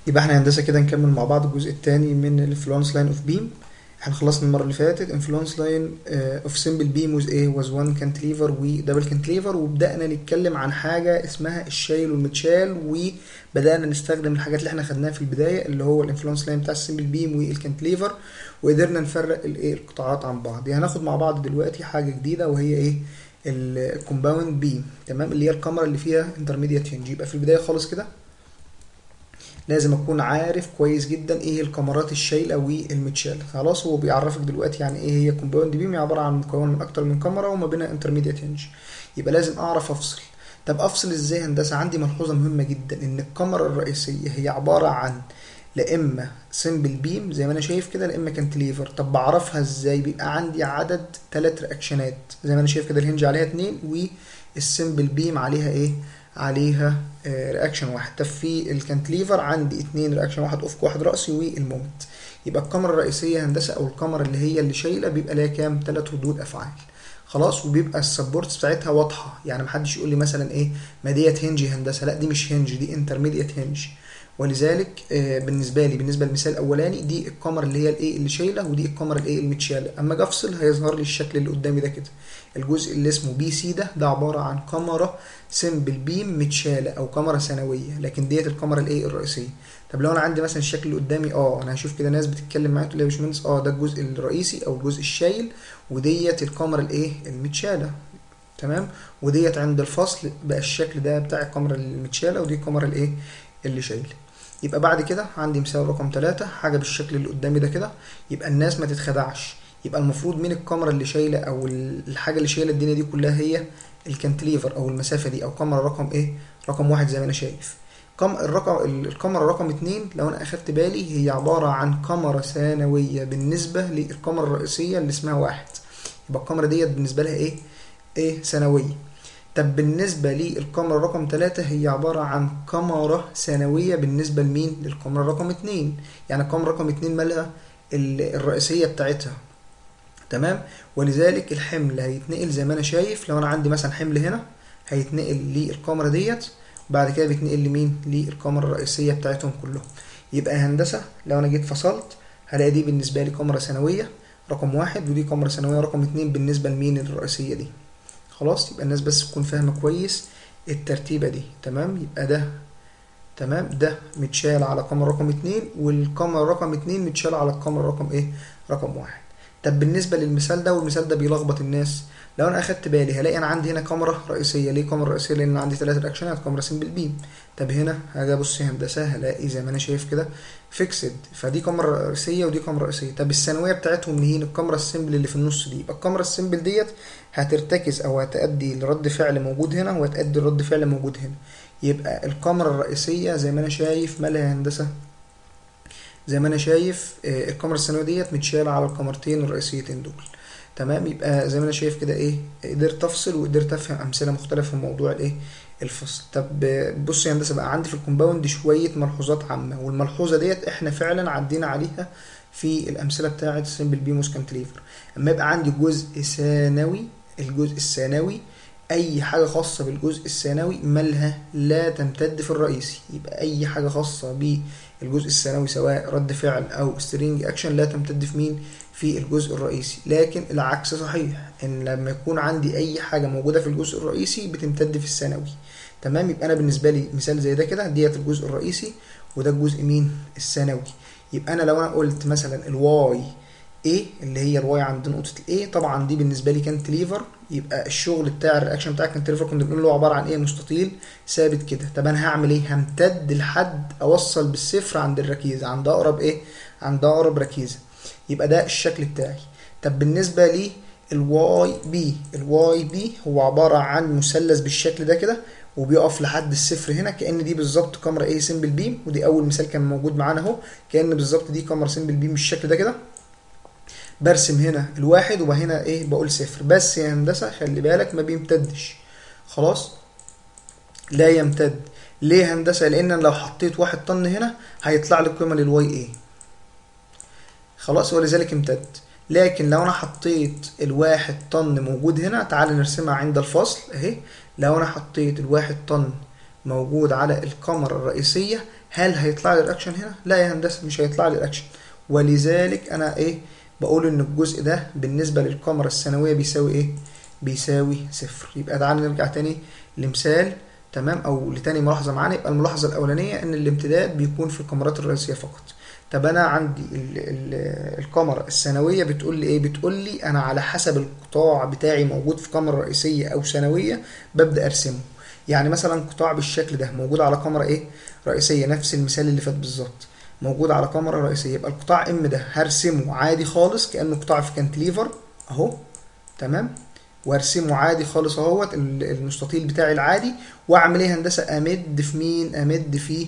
يبقى احنا هندسه كده نكمل مع بعض الجزء الثاني من الانفلونس لاين اوف بيم احنا خلصنا المره اللي فاتت انفلونس لاين اوف سمبل بيم وز ايه واز وان كانتليفر ودبل كانتليفر وبدانا نتكلم عن حاجه اسمها الشايل والمتشال وبدانا نستخدم الحاجات اللي احنا خدناها في البدايه اللي هو الانفلونس لاين بتاع السمبل بيم والكانتليفر وقدرنا نفرق الايه القطاعات عن بعض يعني هناخد مع بعض دلوقتي حاجه جديده وهي ايه الكومباوند بيم تمام اللي هي الكاميرا اللي فيها انترميديت هنج يبقى في البدايه خالص كده لازم اكون عارف كويس جدا ايه الكاميرات الشايله والمتشاله خلاص هو بيعرفك دلوقتي يعني ايه هي كومباوند بيم عباره عن مكون من اكتر من كاميرا وما بينها انترميديت هنج يبقى لازم اعرف افصل طب افصل ازاي هندسه عندي ملحوظه مهمه جدا ان الكاميرا الرئيسيه هي عباره عن لا اما سمبل بيم زي ما انا شايف كده لا اما كانتليفر طب بعرفها ازاي بيبقى عندي عدد ثلاث رياكشنات زي ما انا شايف كده الهنج عليها اتنين والسمبل بيم عليها ايه عليها رياكشن واحد طب في الكانتليفر عندي اتنين رياكشن واحد افق واحد راسي والمومنت يبقى الكاميرا الرئيسيه هندسه او الكاميرا اللي هي اللي شايله بيبقى ليها كام ثلاث ردود افعال خلاص وبيبقى السبورتس بتاعتها واضحه يعني محدش يقول لي مثلا ايه ما ديت هنج هندسه لا دي مش هنج دي انترميديت هنج ولذلك بالنسبه لي بالنسبه للمثال الاولاني دي الكاميرا اللي هي الايه اللي شايله ودي الكاميرا الايه المتشاله اما اجي افصل هيظهر لي الشكل اللي قدامي ده كده الجزء اللي اسمه بي سي ده ده عباره عن كاميرا سمبل بيم متشاله او كاميرا ثانويه لكن ديت الكاميرا الايه الرئيسيه طب لو انا عندي مثلا الشكل اللي قدامي اه انا هشوف كده ناس بتتكلم معايا تقول لي يا باشمهندس اه ده الجزء الرئيسي او الجزء الشايل وديت الكاميرا الايه المتشاله تمام وديت عند الفصل بقى الشكل ده بتاع الكاميرا المتشاله ودي الكاميرا الايه اللي شايله يبقى بعد كده عندي مثال رقم ثلاثة حاجة بالشكل اللي قدامي ده كده يبقى الناس ما تتخدعش يبقى المفروض مين الكاميرا اللي شايلة أو الحاجة اللي شايلة الدنيا دي كلها هي الكانتليفر أو المسافة دي أو كاميرا رقم إيه؟ رقم واحد زي ما أنا شايف كم الرقم الكاميرا رقم اتنين لو أنا أخدت بالي هي عبارة عن كاميرا ثانوية بالنسبة للكاميرا الرئيسية اللي اسمها واحد يبقى الكاميرا ديت بالنسبة لها إيه؟ إيه ثانوية طب بالنسبة للكاميرا رقم ثلاثة هي عبارة عن كاميرا ثانوية بالنسبة لمين؟ للكاميرا رقم اتنين يعني الكاميرا رقم اتنين مالها الرئيسية بتاعتها تمام ولذلك الحمل هيتنقل زي ما انا شايف لو انا عندي مثلا حمل هنا هيتنقل للكاميرا ديت بعد كده بيتنقل لمين؟ للكاميرا الرئيسية بتاعتهم كلهم يبقى هندسة لو انا جيت فصلت هلاقي دي بالنسبة لي كاميرا ثانوية رقم واحد ودي كاميرا ثانوية رقم اتنين بالنسبة لمين الرئيسية دي خلاص يبقى الناس بس تكون فاهمه كويس الترتيبه دي تمام يبقى ده تمام ده متشال على كاميرا رقم اتنين والكاميرا رقم اتنين متشال على الكاميرا رقم ايه رقم واحد طب بالنسبه للمثال ده والمثال ده بيلخبط الناس لو انا اخدت بالي هلاقي انا عندي هنا كاميرا رئيسيه ليه كاميرا رئيسيه لان عندي ثلاث رياكشنات كاميرا سمبل بيم طب هنا هاجي ابص هندسه هلاقي زي ما انا شايف كده فيكسد فدي كاميرا رئيسيه ودي كاميرا رئيسيه طب الثانويه بتاعتهم مين الكاميرا السمبل اللي في النص دي يبقى الكاميرا السمبل ديت هترتكز او هتأدي لرد فعل موجود هنا وهتأدي لرد فعل موجود هنا يبقى الكاميرا الرئيسيه زي ما انا شايف مالها هندسه زي ما انا شايف الكاميرا الثانويه ديت متشاله على الكاميرتين الرئيسيتين دول تمام يبقى زي ما انا شايف كده ايه قدرت افصل وقدرت افهم امثله مختلفه في موضوع الايه الفصل طب بص يا هندسه بقى عندي في الكومباوند شويه ملحوظات عامه والملحوظه ديت احنا فعلا عدينا عليها في الامثله بتاعه سمبل بيموس كانتليفر اما يبقى عندي جزء ثانوي الجزء الثانوي اي حاجه خاصه بالجزء الثانوي مالها لا تمتد في الرئيسي يبقى اي حاجه خاصه بالجزء الثانوي سواء رد فعل او سترينج اكشن لا تمتد في مين في الجزء الرئيسي لكن العكس صحيح ان لما يكون عندي اي حاجه موجوده في الجزء الرئيسي بتمتد في الثانوي تمام يبقى انا بالنسبه لي مثال زي ده كده ديت الجزء الرئيسي وده الجزء مين الثانوي يبقى انا لو انا قلت مثلا الواي ايه اللي هي الواي عند نقطه الاي طبعا دي بالنسبه لي كانتليفر يبقى الشغل بتاع الرياكشن بتاع الكانتليفر كنا بنقول له عباره عن ايه مستطيل ثابت كده طب انا هعمل ايه همتد لحد اوصل بالصفر عند الركيزه عند اقرب ايه عند اقرب ركيزه يبقى ده الشكل بتاعي طب بالنسبه لي الواي بي الواي بي هو عباره عن مثلث بالشكل ده كده وبيقف لحد الصفر هنا كان دي بالظبط كاميرا ايه سمبل بيم ودي اول مثال كان موجود معانا اهو كان بالظبط دي كاميرا سمبل بيم بالشكل ده كده برسم هنا الواحد وهنا ايه بقول صفر بس يا هندسه خلي بالك ما بيمتدش خلاص لا يمتد ليه هندسه لان لو حطيت واحد طن هنا هيطلع لي قيمه للواي ايه خلاص ولذلك امتد لكن لو انا حطيت الواحد طن موجود هنا تعال نرسمها عند الفصل اهي لو انا حطيت الواحد طن موجود على الكاميرا الرئيسية هل هيطلع لي الرياكشن هنا لا يا هندسه مش هيطلع لي الرياكشن ولذلك انا ايه بقول ان الجزء ده بالنسبه للكاميرا الثانويه بيساوي ايه بيساوي صفر يبقى تعالى نرجع تاني لمثال تمام او لتاني ملاحظه معانا يبقى الملاحظه الاولانيه ان الامتداد بيكون في الكاميرات الرئيسيه فقط طب انا عندي ال ال الكاميرا الثانويه بتقول لي ايه بتقول لي انا على حسب القطاع بتاعي موجود في كاميرا رئيسيه او ثانويه ببدا ارسمه يعني مثلا قطاع بالشكل ده موجود على كاميرا ايه رئيسيه نفس المثال اللي فات بالظبط موجود على كاميرا رئيسيه يبقى القطاع ام ده هرسمه عادي خالص كانه قطاع في كانتليفر اهو تمام وارسمه عادي خالص اهوت المستطيل بتاعي العادي واعمل ايه هندسه امد في مين امد في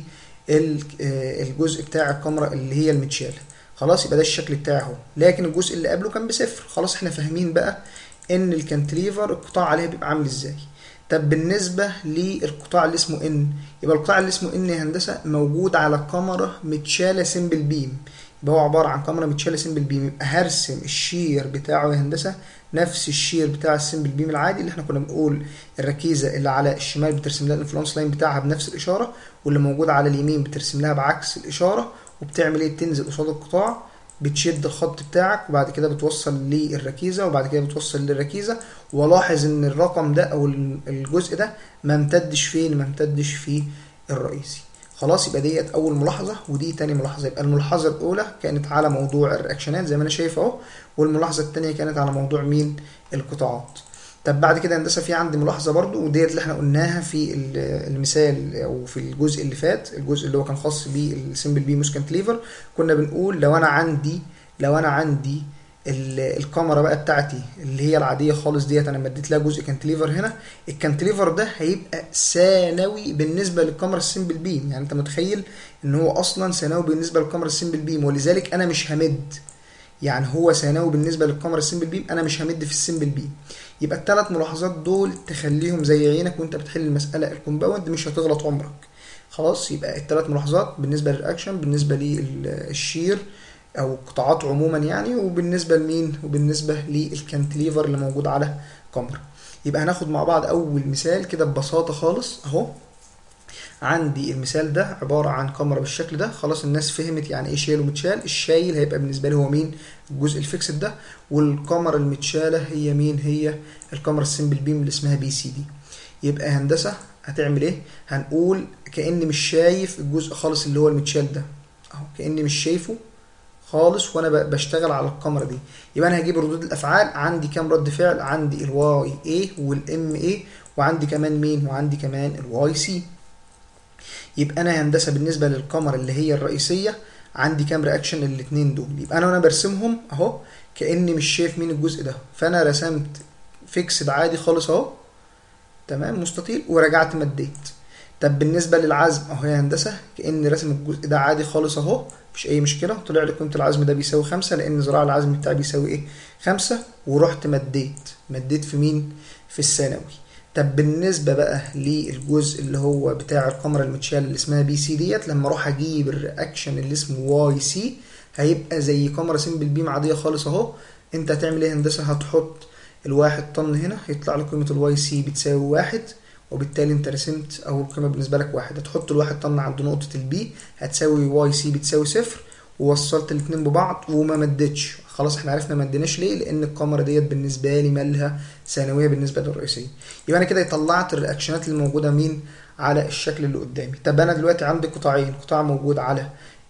الجزء بتاع الكاميرا اللي هي المتشاله خلاص يبقى ده الشكل بتاعه اهو لكن الجزء اللي قبله كان بصفر خلاص احنا فاهمين بقى ان الكانتليفر القطاع عليه بيبقى عامل ازاي طب بالنسبة للقطاع اللي اسمه ان يبقى القطاع اللي اسمه ان يا هندسة موجود على كاميرا متشالة سمبل بيم يبقى هو عبارة عن كاميرا متشالة سمبل بيم يبقى هرسم الشير بتاعه يا هندسة نفس الشير بتاع السمبل بيم العادي اللي احنا كنا بنقول الركيزة اللي على الشمال بترسم لها الانفلونس لاين بتاعها بنفس الإشارة واللي موجودة على اليمين بترسم لها بعكس الإشارة وبتعمل ايه بتنزل قصاد القطاع بتشد الخط بتاعك وبعد كده بتوصل للركيزة وبعد كده بتوصل للركيزة ولاحظ ان الرقم ده او الجزء ده ما امتدش فين ما امتدش في الرئيسي خلاص يبقى ديت اول ملاحظه ودي تاني ملاحظه يبقى الملاحظه الاولى كانت على موضوع الرياكشنات زي ما انا شايف اهو والملاحظه الثانيه كانت على موضوع مين القطاعات طب بعد كده هندسه في عندي ملاحظه برضو وديت اللي احنا قلناها في المثال او في الجزء اللي فات الجزء اللي هو كان خاص بالسمبل بي كانتليفر كنا بنقول لو انا عندي لو انا عندي الكاميرا بقى بتاعتي اللي هي العاديه خالص ديت انا مديت لها جزء كانتليفر هنا الكانتليفر ده هيبقى ثانوي بالنسبه للكاميرا السمبل بيم يعني انت متخيل ان هو اصلا ثانوي بالنسبه للكاميرا السمبل بيم ولذلك انا مش همد يعني هو ثانوي بالنسبه للكاميرا السمبل بيم انا مش همد في السمبل بيم يبقى الثلاث ملاحظات دول تخليهم زي عينك وانت بتحل المساله الكومباوند مش هتغلط عمرك خلاص يبقى الثلاث ملاحظات بالنسبه للرياكشن بالنسبه للشير او قطاعات عموما يعني وبالنسبه لمين وبالنسبه للكانتليفر اللي موجود على كاميرا يبقى هناخد مع بعض اول مثال كده ببساطه خالص اهو عندي المثال ده عبارة عن كاميرا بالشكل ده خلاص الناس فهمت يعني ايه شايل ومتشال الشايل هيبقى بالنسبة لي هو مين الجزء الفيكسد ده والكاميرا المتشالة هي مين هي الكاميرا السمبل بيم اللي اسمها بي سي دي يبقى هندسة هتعمل ايه هنقول كأني مش شايف الجزء خالص اللي هو المتشال ده اهو كأني مش شايفه خالص وانا بشتغل على الكاميرا دي يبقى انا هجيب ردود الافعال عندي كام رد فعل عندي الواي اي والام اي وعندي كمان مين وعندي كمان الواي سي يبقى انا هندسه بالنسبه للكاميرا اللي هي الرئيسيه عندي كام رياكشن الاثنين دول يبقى انا وانا برسمهم اهو كاني مش شايف مين الجزء ده فانا رسمت فيكسد عادي خالص اهو تمام مستطيل ورجعت مديت طب بالنسبه للعزم اهو يا هندسه كاني راسم الجزء ده عادي خالص اهو مفيش اي مشكله طلع لي قيمه العزم ده بيساوي خمسة لان ذراع العزم بتاعي بيساوي ايه خمسة ورحت مديت مديت في مين في الثانوي طب بالنسبه بقى للجزء اللي هو بتاع الكاميرا المتشال اللي اسمها بي سي ديت لما اروح اجيب الرياكشن اللي اسمه واي سي هيبقى زي كاميرا سمبل بيم عاديه خالص اهو انت هتعمل ايه هندسه هتحط الواحد طن هنا هيطلع لك قيمه الواي سي بتساوي واحد وبالتالي انت رسمت اول قيمه بالنسبه لك واحد هتحط الواحد طن عند نقطه البي هتساوي واي سي بتساوي صفر ووصلت الاتنين ببعض وما مدتش خلاص احنا عرفنا ما اديناش ليه لان الكاميرا ديت بالنسبه لي مالها ثانويه بالنسبه للرئيسيه يبقى انا كده طلعت الرياكشنات اللي موجوده مين على الشكل اللي قدامي طب انا دلوقتي عندي قطاعين قطاع موجود على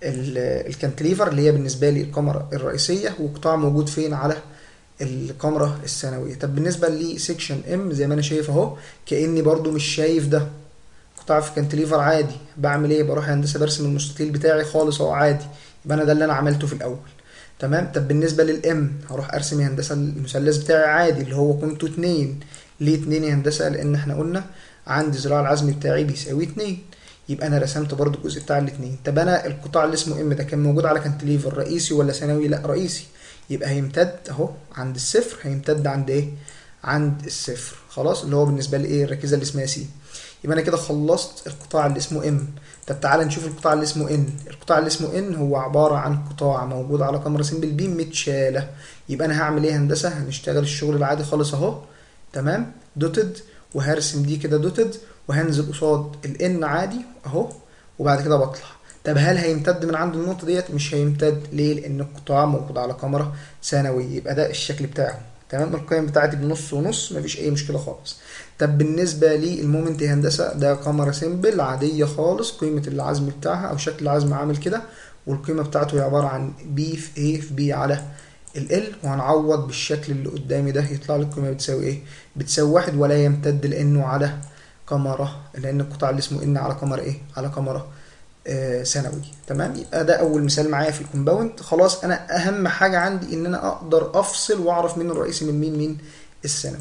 الكانتليفر اللي هي بالنسبه لي الكاميرا الرئيسيه وقطاع موجود فين على الكاميرا الثانويه طب بالنسبه لسيكشن ام زي ما انا شايف اهو كاني برضو مش شايف ده قطاع في كانتليفر عادي بعمل ايه بروح هندسه برسم المستطيل بتاعي خالص اهو عادي يبقى انا ده اللي انا عملته في الاول تمام طب بالنسبه للام هروح ارسم يا هندسه المثلث بتاعي عادي اللي هو قيمته 2 ليه 2 يا هندسه لان احنا قلنا عندي ذراع العزم بتاعي بيساوي 2 يبقى انا رسمت برضو الجزء بتاع الاثنين طب انا القطاع اللي اسمه ام ده كان موجود على كانتليفر رئيسي ولا ثانوي لا رئيسي يبقى هيمتد اهو عند الصفر هيمتد عند ايه عند الصفر خلاص اللي هو بالنسبه لي ايه الركيزه اللي اسمها سي يبقى انا كده خلصت القطاع اللي اسمه ام طب تعالى نشوف القطاع اللي اسمه ان القطاع اللي اسمه ان هو عباره عن قطاع موجود على كاميرا سمبل بيم متشاله يبقى انا هعمل ايه هندسه هنشتغل الشغل العادي خالص اهو تمام دوتد وهرسم دي كده دوتد وهنزل قصاد الان عادي اهو وبعد كده بطلع طب هل هيمتد من عند النقطه ديت مش هيمتد ليه لان القطاع موجود على كاميرا ثانويه يبقى ده الشكل بتاعه تمام القيم بتاعتي بنص ونص مفيش اي مشكله خالص طب بالنسبه للمومنت هندسه ده كاميرا سيمبل عاديه خالص قيمه العزم بتاعها او شكل العزم عامل كده والقيمه بتاعته هي عباره عن بي في ايه في بي على ال L وهنعوض بالشكل اللي قدامي ده يطلع لي القيمه بتساوي ايه بتساوي واحد ولا يمتد لانه على كاميرا لان القطاع اللي اسمه ان على كاميرا ايه على كاميرا آه ثانوي تمام يبقى ده اول مثال معايا في الكومباوند خلاص انا اهم حاجه عندي ان انا اقدر افصل واعرف مين الرئيسي من مين مين الثانوي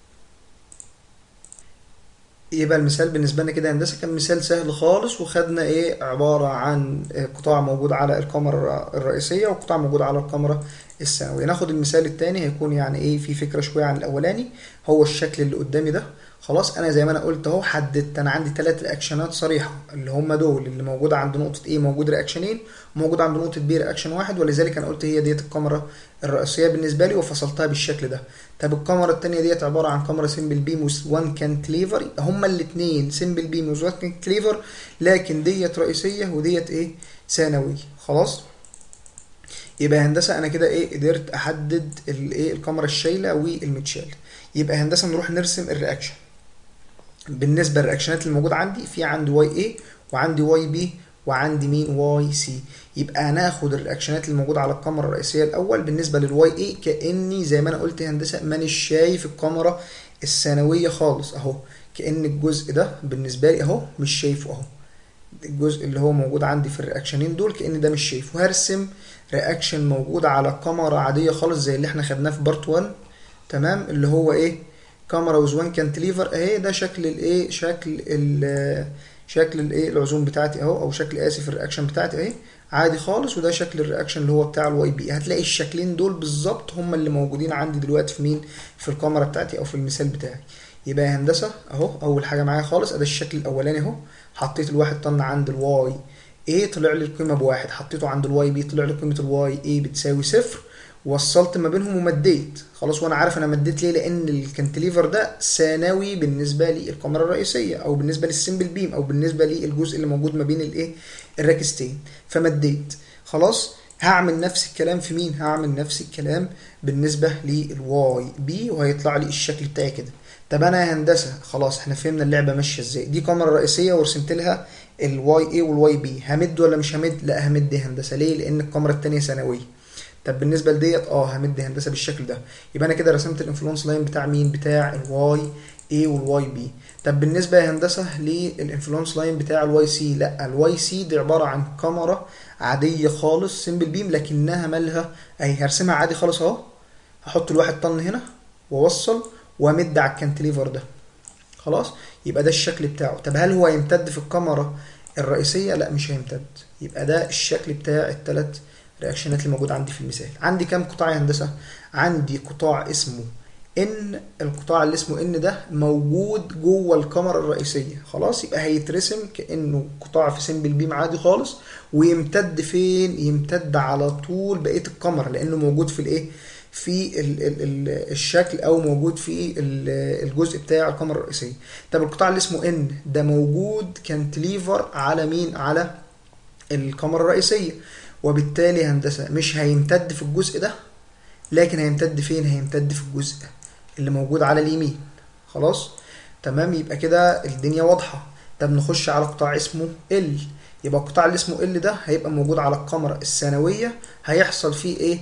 يبقى المثال بالنسبة لنا كده هندسة كان مثال سهل خالص وخدنا ايه عبارة عن قطاع موجود على الكاميرا الرئيسية وقطاع موجود على الكاميرا الثانوية ناخد المثال التاني هيكون يعني ايه في فكرة شوية عن الأولاني هو الشكل اللي قدامي ده خلاص انا زي ما انا قلت اهو حددت انا عندي ثلاث رياكشنات صريحه اللي هم دول اللي موجوده عند نقطه A موجود رياكشنين وموجود عند نقطه B رياكشن واحد ولذلك انا قلت هي ديت الكاميرا الرئيسيه بالنسبه لي وفصلتها بالشكل ده طب الكاميرا الثانيه ديت عباره عن كاميرا سمبل بيم وان كانتليفر هما الاثنين سمبل بيم وان كانتليفر لكن ديت رئيسيه وديت ايه ثانوي خلاص يبقى هندسه انا كده ايه قدرت احدد الايه الكاميرا الشايله والمتشال يبقى هندسه نروح نرسم الرياكشن بالنسبه للرياكشنات اللي موجوده عندي في عندي واي اي وعندي واي بي وعندي مين واي سي يبقى هناخد الرياكشنات اللي موجوده على الكاميرا الرئيسيه الاول بالنسبه للواي اي كاني زي ما انا قلت هندسه مانيش شايف الكاميرا الثانويه خالص اهو كان الجزء ده بالنسبه لي اهو مش شايفه اهو الجزء اللي هو موجود عندي في الرياكشنين دول كان ده مش شايفه هرسم رياكشن موجود على كاميرا عاديه خالص زي اللي احنا خدناه في بارت 1 تمام اللي هو ايه كاميرا وز وان كانتليفر اهي ده شكل الايه شكل ال شكل الايه العزوم بتاعتي اهو او شكل اسف الرياكشن بتاعتي اهي عادي خالص وده شكل الرياكشن اللي هو بتاع الواي بي هتلاقي الشكلين دول بالظبط هم اللي موجودين عندي دلوقتي في مين في الكاميرا بتاعتي او في المثال بتاعي يبقى يا هندسه اهو اول حاجه معايا خالص ادي الشكل الاولاني اهو حطيت الواحد طن عند الواي ايه طلع لي القيمه بواحد حطيته عند الواي بي طلع لي قيمه الواي ايه بتساوي صفر وصلت ما بينهم ومديت خلاص وانا عارف انا مديت ليه لان الكانتليفر ده ثانوي بالنسبه لي الكاميرا الرئيسيه او بالنسبه للسمبل بيم او بالنسبه للجزء اللي موجود ما بين الايه الراكستين فمديت خلاص هعمل نفس الكلام في مين هعمل نفس الكلام بالنسبه للواي بي وهيطلع لي الشكل بتاعي كده طب انا يا هندسه خلاص احنا فهمنا اللعبه ماشيه ازاي دي كاميرا رئيسيه ورسمت لها الواي اي والواي بي همد ولا مش همد لا همد دي هندسه ليه لان الكاميرا الثانيه ثانويه طب بالنسبه لديت اه همد هندسه بالشكل ده يبقى انا كده رسمت الانفلونس لاين بتاع مين بتاع الواي اي والواي بي طب بالنسبه يا هندسه للانفلونس لاين بتاع الواي سي لا الواي سي دي عباره عن كاميرا عاديه خالص سمبل بيم لكنها مالها اهي هرسمها عادي خالص اهو هحط الواحد طن هنا واوصل وامد على الكانتليفر ده خلاص يبقى ده الشكل بتاعه طب هل هو يمتد في الكاميرا الرئيسيه لا مش هيمتد يبقى ده الشكل بتاع الثلاث الرياكشنات اللي موجوده عندي في المثال عندي كام قطاع يا هندسه عندي قطاع اسمه ان القطاع اللي اسمه ان ده موجود جوه الكاميرا الرئيسيه خلاص يبقى هيترسم كانه قطاع في سمبل بيم عادي خالص ويمتد فين يمتد على طول بقيه الكاميرا لانه موجود في الايه في ال ال ال الشكل او موجود في الجزء بتاع الكاميرا الرئيسيه طب القطاع اللي اسمه ان ده موجود كانتليفر على مين على الكاميرا الرئيسيه وبالتالي هندسه مش هيمتد في الجزء ده لكن هيمتد فين هيمتد في الجزء اللي موجود على اليمين خلاص تمام يبقى كده الدنيا واضحه طب نخش على قطاع اسمه ال يبقى القطاع اللي اسمه ال ده هيبقى موجود على الكاميرا الثانويه هيحصل فيه ايه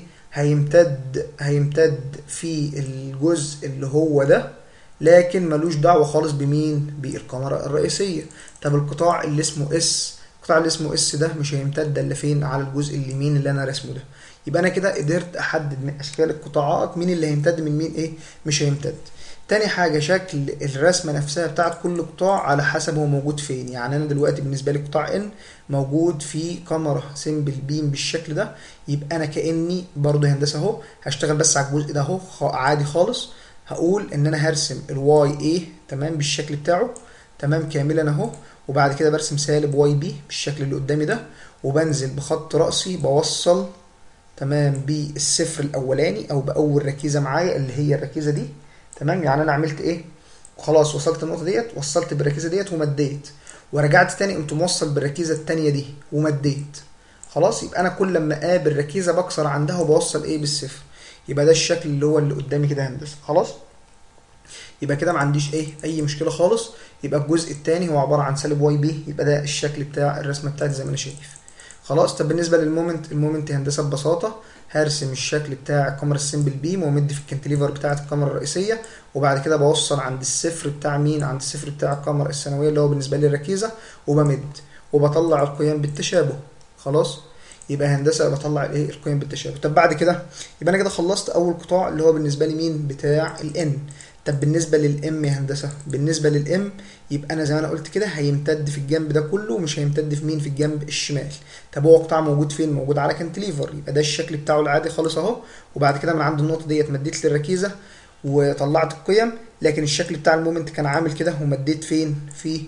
هيمتد هيمتد في الجزء اللي هو ده لكن ملوش دعوه خالص بمين بالكاميرا الرئيسيه طب القطاع اللي اسمه اس القطاع اللي اسمه اس ده مش هيمتد الا فين على الجزء اليمين اللي انا رسمه ده يبقى انا كده قدرت احدد من اشكال القطاعات مين اللي هيمتد من مين ايه مش هيمتد تاني حاجة شكل الرسمة نفسها بتاعت كل قطاع على حسب هو موجود فين يعني أنا دلوقتي بالنسبة لي قطاع N موجود في كاميرا سيمبل بيم بالشكل ده يبقى أنا كأني برضه هندسة أهو هشتغل بس على الجزء ده أهو عادي خالص هقول إن أنا هرسم الواي A تمام بالشكل بتاعه تمام كاملا أهو وبعد كده برسم سالب واي بي بالشكل اللي قدامي ده وبنزل بخط رأسي بوصل تمام بالصفر الأولاني أو بأول ركيزة معايا اللي هي الركيزة دي تمام يعني انا عملت ايه خلاص وصلت النقطه ديت وصلت بالركيزه ديت ومديت ورجعت تاني قمت موصل بالركيزه التانيه دي ومديت خلاص يبقى انا كل لما اقابل ركيزه بكسر عندها وبوصل ايه بالصفر يبقى ده الشكل اللي هو اللي قدامي كده هندسه خلاص يبقى كده ما عنديش ايه اي مشكله خالص يبقى الجزء الثاني هو عباره عن سالب واي بي يبقى ده الشكل بتاع الرسمه بتاعتي زي ما انا شايف خلاص طب بالنسبه للمومنت المومنت هندسه ببساطه هرسم الشكل بتاع الكاميرا السمبل بيم وامد في الكنتليفر بتاعه الكاميرا الرئيسيه وبعد كده بوصل عند الصفر بتاع مين عند الصفر بتاع الكاميرا الثانويه اللي هو بالنسبه لي الركيزه وبمد وبطلع القيم بالتشابه خلاص يبقى هندسه بطلع الايه القيم بالتشابه طب بعد كده يبقى انا كده خلصت اول قطاع اللي هو بالنسبه لي مين بتاع الان طب بالنسبه للام يا هندسه بالنسبه للام يبقى انا زي ما انا قلت كده هيمتد في الجنب ده كله ومش هيمتد في مين في الجنب الشمال طب هو قطاع موجود فين موجود على كانتليفر يبقى ده الشكل بتاعه العادي خالص اهو وبعد كده من عند النقطه ديت مديت للركيزه وطلعت القيم لكن الشكل بتاع المومنت كان عامل كده ومديت فين في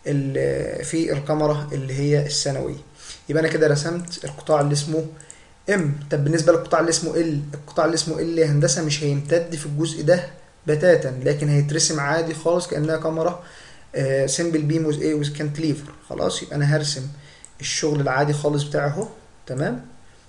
في الكاميرا اللي هي الثانويه يبقى انا كده رسمت القطاع اللي اسمه ام طب بالنسبه للقطاع اللي اسمه ال القطاع اللي اسمه ال يا هندسه مش هيمتد في الجزء ده بتاتا لكن هيترسم عادي خالص كانها كاميرا سمبل بيم وز ايه وز كانتليفر خلاص يبقى انا هرسم الشغل العادي خالص بتاعه اهو تمام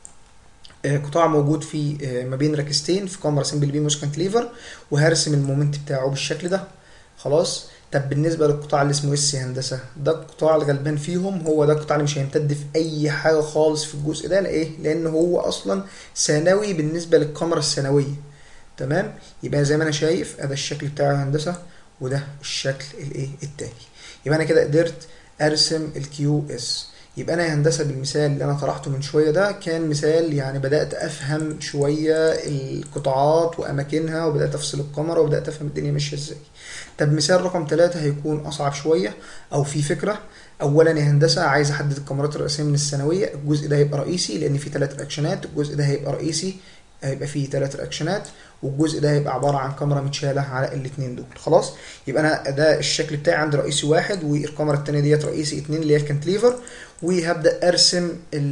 آه قطاع موجود في آه ما بين ركستين في كاميرا سمبل بيم وز كانتليفر وهرسم المومنت بتاعه بالشكل ده خلاص طب بالنسبه للقطاع اللي اسمه اس هندسه ده القطاع الغلبان فيهم هو ده القطاع اللي مش هيمتد في اي حاجه خالص في الجزء ده ليه لان هو اصلا ثانوي بالنسبه للكاميرا الثانويه تمام يبقى زي ما انا شايف ادي الشكل بتاع الهندسه وده الشكل الايه التاني يبقى انا كده قدرت ارسم الكيو اس يبقى انا هندسه بالمثال اللي انا طرحته من شويه ده كان مثال يعني بدات افهم شويه القطاعات واماكنها وبدات افصل الكاميرا وبدات افهم الدنيا ماشيه ازاي طب مثال رقم ثلاثة هيكون اصعب شويه او في فكره اولا يا هندسه عايز احدد الكاميرات الرئيسيه من الثانويه الجزء ده هيبقى رئيسي لان فيه ثلاث رياكشنات الجزء ده هيبقى رئيسي هيبقى فيه ثلاث رياكشنات والجزء ده هيبقى عباره عن كاميرا متشاله على الاثنين دول خلاص يبقى انا ده الشكل بتاعي عندي رئيسي واحد والكاميرا الثانيه ديت رئيسي اتنين اللي هي الكانتليفر وهبدا ارسم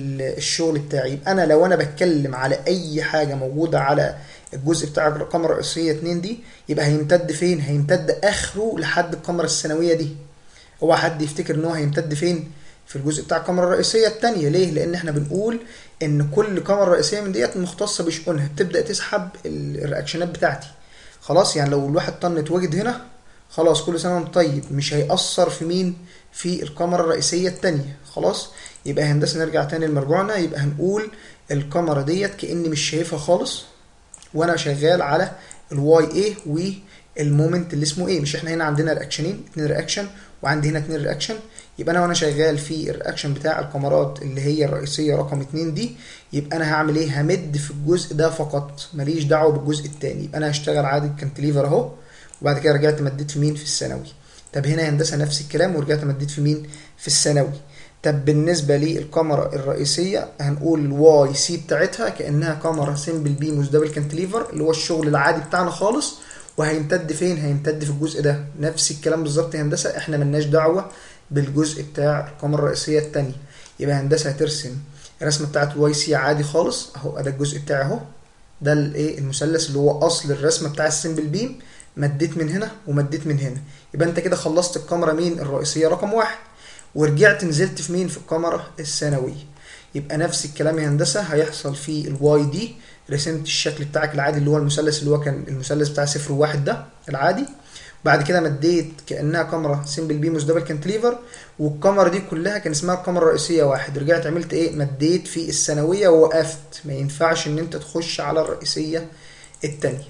الشغل بتاعي يبقى انا لو انا بتكلم على اي حاجه موجوده على الجزء بتاع الكاميرا الرئيسيه اتنين دي يبقى هيمتد فين هيمتد اخره لحد الكاميرا الثانويه دي هو حد يفتكر ان هو هيمتد فين في الجزء بتاع الكاميرا الرئيسيه الثانيه ليه لان احنا بنقول ان كل كاميرا رئيسيه من ديت مختصه بشؤونها بتبدا تسحب الرياكشنات بتاعتي خلاص يعني لو الواحد طن اتوجد هنا خلاص كل سنه وانت طيب مش هيأثر في مين في الكاميرا الرئيسيه الثانيه خلاص يبقى هندسه نرجع تاني لمرجوعنا يبقى هنقول الكاميرا ديت كاني مش شايفها خالص وانا شغال على الواي اي والمومنت اللي اسمه ايه مش احنا هنا عندنا رياكشنين اتنين رياكشن وعندي هنا اتنين رياكشن يبقى انا وانا شغال في الرياكشن بتاع الكاميرات اللي هي الرئيسيه رقم اتنين دي يبقى انا هعمل ايه همد في الجزء ده فقط ماليش دعوه بالجزء التاني يبقى انا هشتغل عادي الكانتليفر اهو وبعد كده رجعت مديت في مين في الثانوي طب هنا هندسه نفس الكلام ورجعت مديت في مين في الثانوي طب بالنسبة للكاميرا الرئيسية هنقول الواي سي بتاعتها كأنها كاميرا سيمبل بيموس دبل كانتليفر اللي هو الشغل العادي بتاعنا خالص وهيمتد فين؟ هيمتد في الجزء ده نفس الكلام بالظبط يا هندسة احنا ملناش دعوة بالجزء بتاع الكاميرا الرئيسية التانية يبقى هندسة هترسم الرسمة بتاعت الواي سي عادي خالص اهو ده الجزء بتاعي اهو ده الايه المثلث اللي هو اصل الرسمة بتاع السيمبل بيم مديت من هنا ومديت من هنا يبقى انت كده خلصت الكاميرا مين الرئيسية رقم واحد ورجعت نزلت في مين في الكاميرا الثانوية يبقى نفس الكلام يا هندسة هيحصل في الواي دي رسمت الشكل بتاعك العادي اللي هو المثلث اللي هو كان المثلث بتاع صفر وواحد ده العادي بعد كده مديت كانها كاميرا سمبل بيموس دبل كانتليفر والكاميرا دي كلها كان اسمها الكاميرا الرئيسيه واحد رجعت عملت ايه مديت في الثانويه ووقفت ما ينفعش ان انت تخش على الرئيسيه الثانيه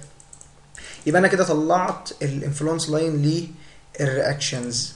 يبقى انا كده طلعت الانفلونس لاين للرياكشنز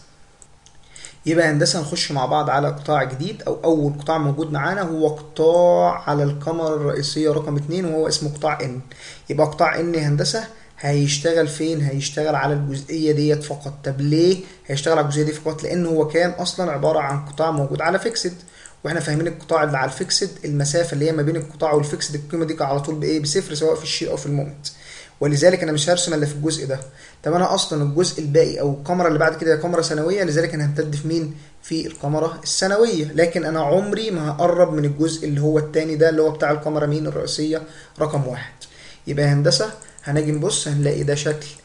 يبقى هندسه نخش مع بعض على قطاع جديد او اول قطاع موجود معانا هو قطاع على الكاميرا الرئيسيه رقم اتنين وهو اسمه قطاع ان يبقى قطاع ان هندسه هيشتغل فين هيشتغل على الجزئيه ديت فقط طب ليه هيشتغل على الجزئيه دي فقط لان هو كان اصلا عباره عن قطاع موجود على فيكسد واحنا فاهمين القطاع اللي على الفيكسد المسافه اللي هي ما بين القطاع والفيكسد القيمه دي على طول بايه بصفر سواء في الشير او في المومنت ولذلك انا مش هرسم الا في الجزء ده طب انا اصلا الجزء الباقي او الكاميرا اللي بعد كده كاميرا ثانويه لذلك انا همتد في مين في الكاميرا الثانويه لكن انا عمري ما هقرب من الجزء اللي هو التاني ده اللي هو بتاع الكاميرا مين الرئيسيه رقم واحد يبقى هندسه هنيجي نبص هنلاقي ده شكل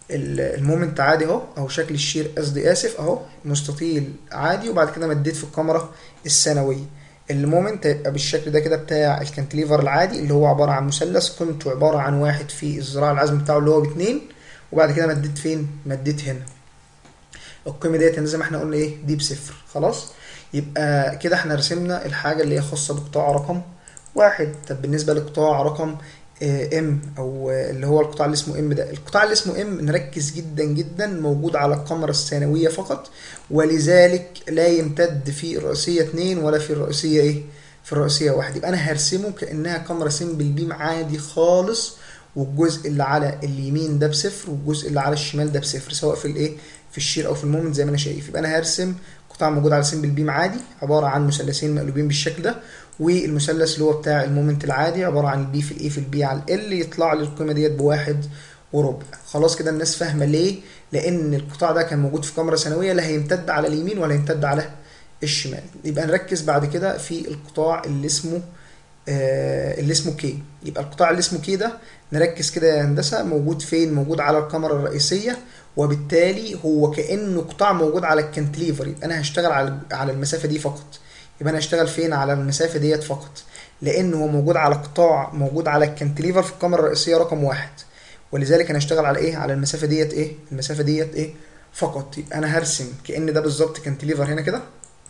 المومنت عادي اهو او شكل الشير قصدي اسف اهو مستطيل عادي وبعد كده مديت في الكاميرا الثانويه المومنت هيبقى بالشكل ده كده بتاع الكانتليفر العادي اللي هو عباره عن مثلث قيمته عباره عن واحد في الذراع العزم بتاعه اللي هو باتنين وبعد كده مديت فين مديت هنا القيمه ديت زي ما احنا قلنا ايه دي بصفر خلاص يبقى كده احنا رسمنا الحاجه اللي هي خاصه بقطاع رقم واحد طب بالنسبه لقطاع رقم ام او اللي هو القطاع اللي اسمه ام ده القطاع اللي اسمه ام نركز جدا جدا موجود على الكاميرا الثانويه فقط ولذلك لا يمتد في الرئيسيه 2 ولا في الرئيسيه ايه في الرئيسيه 1 يبقى انا هرسمه كانها كاميرا سيمبل بيم عادي خالص والجزء اللي على اليمين ده بصفر والجزء اللي على الشمال ده بصفر سواء في الايه في الشير او في المومنت زي ما انا شايف يبقى انا هرسم قطاع موجود على سيمبل بيم عادي عباره عن مثلثين مقلوبين بالشكل ده والمثلث اللي هو بتاع المومنت العادي عباره عن البي في الاي في البي على ال يطلع لي القيمه ديت بواحد وربع خلاص كده الناس فاهمه ليه لان القطاع ده كان موجود في كاميرا ثانويه لا هيمتد على اليمين ولا هيمتد على الشمال يبقى نركز بعد كده في القطاع اللي اسمه آه اللي اسمه كي يبقى القطاع اللي اسمه كي ده نركز كده يا هندسه موجود فين موجود على الكاميرا الرئيسيه وبالتالي هو كانه قطاع موجود على الكانتليفر يبقى انا هشتغل على على المسافه دي فقط يبقى انا هشتغل فين على المسافه ديت فقط لان هو موجود على قطاع موجود على الكانتليفر في الكاميرا الرئيسيه رقم واحد ولذلك انا هشتغل على ايه على المسافه ديت ايه المسافه ديت ايه فقط يبقى انا هرسم كان ده بالظبط كانتليفر هنا كده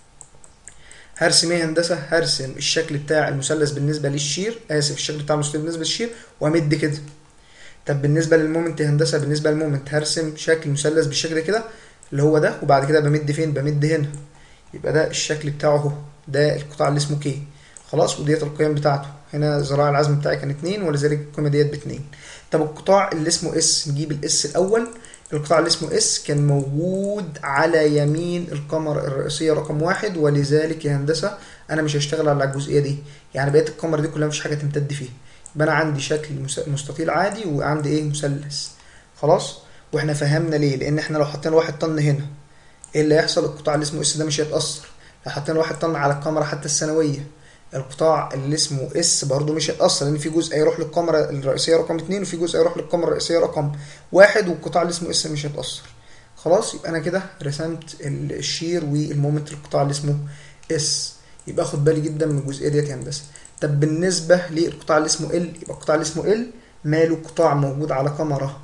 هرسم ايه هندسه هرسم الشكل بتاع المثلث بالنسبه للشير اسف الشكل بتاع المثلث بالنسبه للشير وامد كده طب بالنسبه للمومنت هندسه بالنسبه للمومنت هرسم شكل مثلث بالشكل ده كده اللي هو ده وبعد كده بمد فين بمد هنا يبقى ده الشكل بتاعه اهو ده القطاع اللي اسمه كي خلاص وديت القيم بتاعته هنا ذراع العزم بتاعي كان اتنين ولذلك القيمه ديت باتنين طب القطاع اللي اسمه اس نجيب الاس الاول القطاع اللي اسمه اس كان موجود على يمين الكاميرا الرئيسيه رقم واحد ولذلك يا هندسه انا مش هشتغل على الجزئيه دي يعني بقيه الكاميرا دي كلها مفيش حاجه تمتد فيها يبقى انا عندي شكل مستطيل عادي وعندي ايه مثلث خلاص واحنا فهمنا ليه لان احنا لو حطينا واحد طن هنا ايه اللي هيحصل القطاع اللي اسمه اس ده مش هيتاثر لو حطينا واحد طن على الكاميرا حتى الثانويه القطاع اللي اسمه اس برضه مش هيتاثر لان في جزء هيروح للكاميرا الرئيسيه رقم اتنين وفي جزء هيروح للكاميرا الرئيسيه رقم واحد والقطاع اللي اسمه اس مش هيتاثر خلاص يبقى انا كده رسمت الشير والمومنت القطاع اللي اسمه اس يبقى اخد بالي جدا من الجزئيه ديت يا هندسه طب بالنسبه للقطاع اللي اسمه ال يبقى القطاع اللي اسمه ال ماله قطاع موجود على كاميرا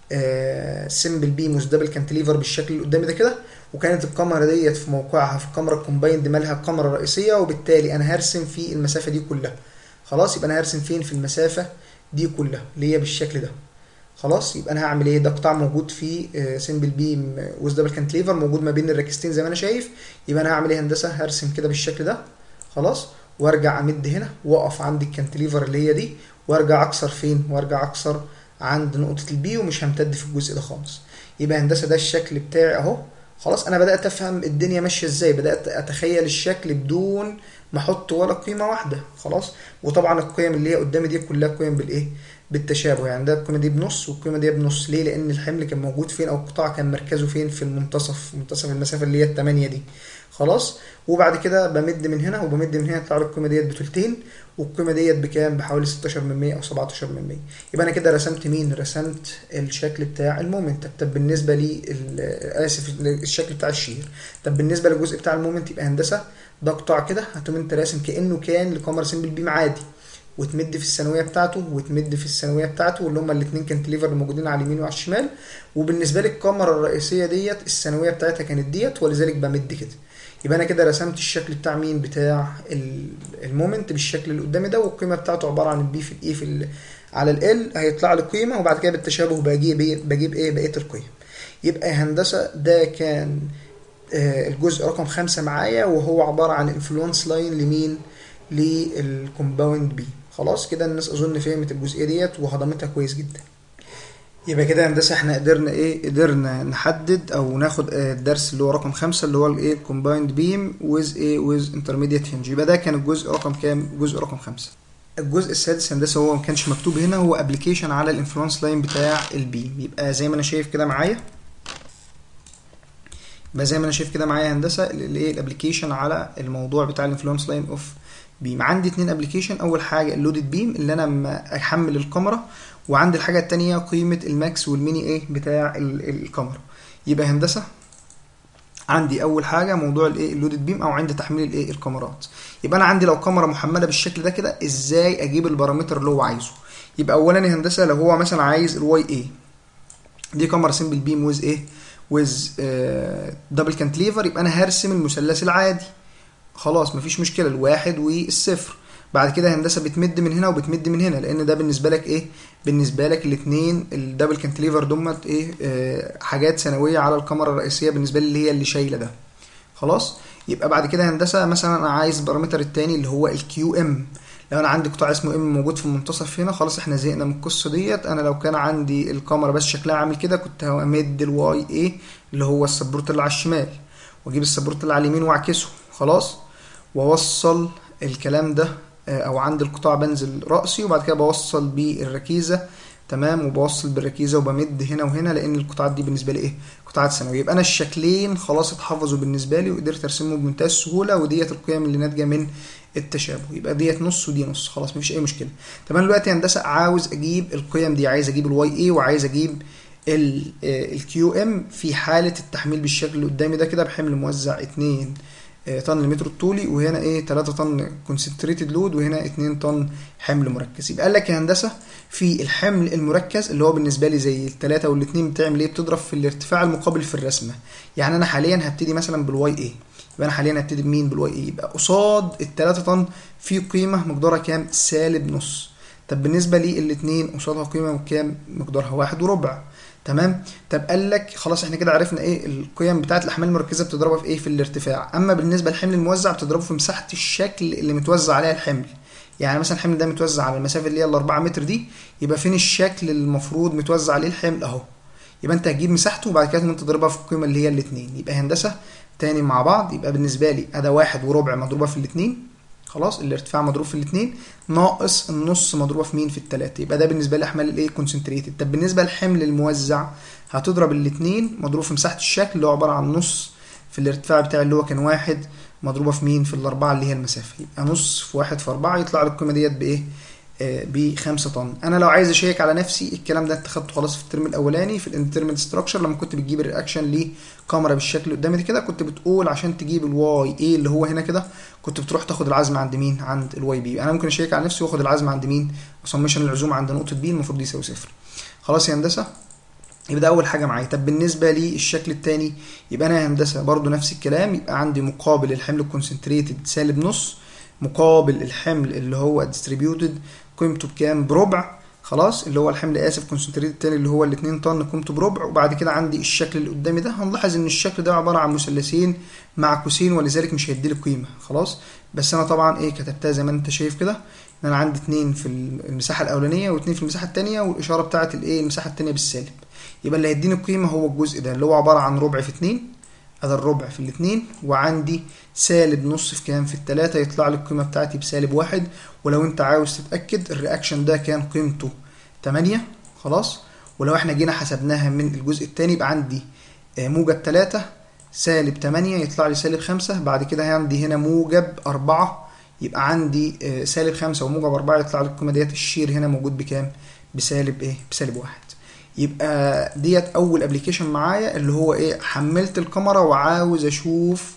آه سيمبل بيموس دبل كانتليفر بالشكل اللي قدامي ده كده وكانت الكاميرا ديت في موقعها في الكاميرا الكومبايند مالها الكاميرا الرئيسيه وبالتالي انا هرسم في المسافه دي كلها خلاص يبقى انا هرسم فين في المسافه دي كلها اللي هي بالشكل ده خلاص يبقى انا هعمل ايه ده قطاع موجود في سيمبل بيم ويز دبل كانتليفر موجود ما بين الركستين زي ما انا شايف يبقى انا هعمل ايه هندسه هرسم كده بالشكل ده خلاص وارجع امد هنا واقف عند الكانتليفر اللي هي دي وارجع اكسر فين وارجع اكسر عند نقطه البي ومش همتد في الجزء ده خالص يبقى هندسه ده الشكل بتاعي اهو خلاص انا بدات افهم الدنيا ماشيه ازاي بدات اتخيل الشكل بدون ما احط ولا قيمه واحده خلاص وطبعا القيم اللي هي قدامي دي كلها قيم بالايه بالتشابه يعني ده القيمه دي بنص والقيمه دي بنص ليه لان الحمل كان موجود فين او القطاع كان مركزه فين في المنتصف منتصف المسافه اللي هي الثمانية دي خلاص وبعد كده بمد من هنا وبمد من هنا يطلع لي القيمه ديت بتلتين والقيمه ديت بكام بحوالي 16 من 100 او 17 من 100 يبقى انا كده رسمت مين رسمت الشكل بتاع المومنت طب بالنسبه لي اسف الشكل بتاع الشير طب بالنسبه للجزء بتاع المومنت يبقى هندسه ده قطاع كده هتقوم انت راسم كانه كان لكاميرا سيمبل بيم عادي وتمد في الثانويه بتاعته وتمد في الثانويه بتاعته واللي هما الاثنين كانتليفر اللي موجودين على اليمين وعلى الشمال وبالنسبه لي الكاميرا الرئيسيه ديت الثانويه بتاعتها كانت ديت ولذلك بمد كده يبقى انا كده رسمت الشكل بتاع مين بتاع المومنت بالشكل اللي قدامي ده والقيمه بتاعته عباره عن البي في الاي في ال على ال هيطلع لي قيمه وبعد كده بالتشابه بجيب ايه بجيب ايه بقيه القيم يبقى هندسه ده كان آه الجزء رقم خمسة معايا وهو عباره عن انفلونس لاين لمين للكومباوند بي خلاص كده الناس اظن فهمت الجزئيه ديت وهضمتها كويس جدا يبقى كده هندسه احنا قدرنا ايه قدرنا نحدد او ناخد الدرس اللي هو رقم خمسة اللي هو الايه الكومبايند بيم ويز ايه ويز انترميديت هنج يبقى ده كان الجزء رقم كام الجزء رقم خمسة الجزء السادس هندسه هو ما كانش مكتوب هنا هو ابلكيشن على الانفلونس لاين بتاع البيم يبقى زي ما انا شايف كده معايا يبقى زي ما انا شايف كده معايا هندسه الايه الابلكيشن على الموضوع بتاع الانفلونس لاين اوف بيم عندي اتنين ابلكيشن اول حاجه اللودد بيم اللي انا لما احمل الكاميرا وعندي الحاجه التانية قيمه الماكس والميني ايه بتاع ال- ال- الكاميرا يبقى هندسه عندي اول حاجه موضوع الايه اللودد بيم او عند تحميل الايه الكاميرات يبقى انا عندي لو كاميرا محمله بالشكل ده كده ازاي اجيب البارامتر اللي هو عايزه يبقى اولا يا هندسه لو هو مثلا عايز الواي اي دي كاميرا سمبل بيم ويز ايه ويز دبل كانتليفر يبقى انا هرسم المثلث العادي خلاص مفيش مشكله الواحد والصفر بعد كده هندسه بتمد من هنا وبتمد من هنا لان ده بالنسبه لك ايه بالنسبه لك الاثنين الدبل كانتليفر دمت ايه آه حاجات ثانويه على الكاميرا الرئيسيه بالنسبه لي اللي هي اللي شايله ده خلاص يبقى بعد كده هندسه مثلا انا عايز البارامتر الثاني اللي هو الكيو ام لو انا عندي قطاع اسمه ام موجود في المنتصف هنا خلاص احنا زهقنا من القصه ديت انا لو كان عندي الكاميرا بس شكلها عامل كده كنت همد الواي ايه اللي هو السبورت اللي على الشمال واجيب السبورت اللي على اليمين واعكسه خلاص واوصل الكلام ده آه، او عند القطاع بنزل راسي وبعد كده بوصل بالركيزه تمام وبوصل بالركيزه وبمد هنا وهنا لان القطاعات دي بالنسبه لي ايه قطاعات ثانويه يبقى انا الشكلين خلاص اتحفظوا بالنسبه لي وقدرت ارسمهم بمنتهى السهوله وديت القيم اللي ناتجه من التشابه يبقى ديت نص ودي نص خلاص مفيش اي مشكله طب انا دلوقتي هندسه عاوز اجيب القيم دي عايز اجيب الواي اي وعايز اجيب الكيو ام في حاله التحميل بالشكل اللي قدامي ده كده بحمل موزع 2 آه، طن المتر الطولي وهنا ايه 3 طن كونسنتريتد لود وهنا 2 طن حمل مركز يبقى قال لك يا هندسه في الحمل المركز اللي هو بالنسبه لي زي الثلاثه والاثنين بتعمل ايه بتضرب في الارتفاع المقابل في الرسمه يعني انا حاليا هبتدي مثلا بالواي اي يبقى انا حاليا هبتدي بمين بالواي اي يبقى قصاد ال 3 طن في قيمه مقدارها كام سالب نص طب بالنسبه للاثنين قصادها قيمه كام مقدارها واحد وربع تمام طب قال لك خلاص احنا كده عرفنا ايه القيم بتاعه الاحمال المركزه بتضربها في ايه في الارتفاع اما بالنسبه للحمل الموزع بتضربه في مساحه الشكل اللي متوزع عليها الحمل يعني مثلا الحمل ده متوزع على المسافه اللي هي ال 4 متر دي يبقى فين الشكل اللي المفروض متوزع عليه الحمل اهو يبقى انت هتجيب مساحته وبعد كده انت تضربها في القيمه اللي هي الاثنين يبقى هندسه تاني مع بعض يبقى بالنسبه لي اداه واحد وربع مضروبه في الاثنين خلاص الارتفاع مضروب في الاثنين ناقص النص مضروبه في مين في الثلاثه يبقى ده بالنسبه لي احمال الايه كونسنتريتد طب بالنسبه للحمل الموزع هتضرب الاثنين مضروب في مساحه الشكل اللي هو عباره عن نص في الارتفاع بتاعي اللي هو كان واحد مضروبه في مين في الاربعه اللي هي المسافه يبقى نص في واحد في اربعه يطلع لي القيمه ديت بايه آه ب 5 طن انا لو عايز اشيك على نفسي الكلام ده انت خدته خلاص في الترم الاولاني في الانترمنت ستراكشر لما كنت بتجيب الرياكشن لكاميرا بالشكل اللي قدامي كده كنت بتقول عشان تجيب الواي ايه اللي هو هنا كده كنت بتروح تاخد العزم عند مين عند الواي بي انا ممكن اشيك على نفسي واخد العزم عند مين وسمشن العزوم عند نقطه بي المفروض يساوي صفر خلاص يا هندسه يبقى ده اول حاجه معايا طب بالنسبه للشكل الثاني يبقى انا هندسه برضو نفس الكلام يبقى عندي مقابل الحمل الكونسنتريتد سالب نص مقابل الحمل اللي هو ديستريبيوتد قيمته بكام بربع خلاص اللي هو الحمل اسف كونسنتريتد التاني اللي هو ال 2 طن قيمته بربع وبعد كده عندي الشكل اللي قدامي ده هنلاحظ ان الشكل ده عباره عن مثلثين معكوسين ولذلك مش هيدي لي قيمه خلاص بس انا طبعا ايه كتبتها زي ما انت شايف كده ان انا عندي اتنين في المساحه الاولانيه واتنين في المساحه الثانيه والاشاره بتاعه الايه المساحه الثانيه بالسالب يبقى اللي هيديني القيمه هو الجزء ده اللي هو عباره عن ربع في اتنين ادي الربع في الاتنين وعندي سالب نص في كام في التلاتة يطلع لي القيمة بتاعتي بسالب واحد ولو انت عاوز تتأكد الرياكشن ده كان قيمته تمانية خلاص ولو احنا جينا حسبناها من الجزء التاني يبقى عندي موجب تلاتة سالب تمانية يطلع لي سالب خمسة بعد كده عندي هنا موجب أربعة يبقى عندي سالب خمسة وموجب أربعة يطلع لي القيمة ديت الشير هنا موجود بكام بسالب ايه بسالب واحد يبقى ديت اول ابلكيشن معايا اللي هو ايه حملت الكاميرا وعاوز اشوف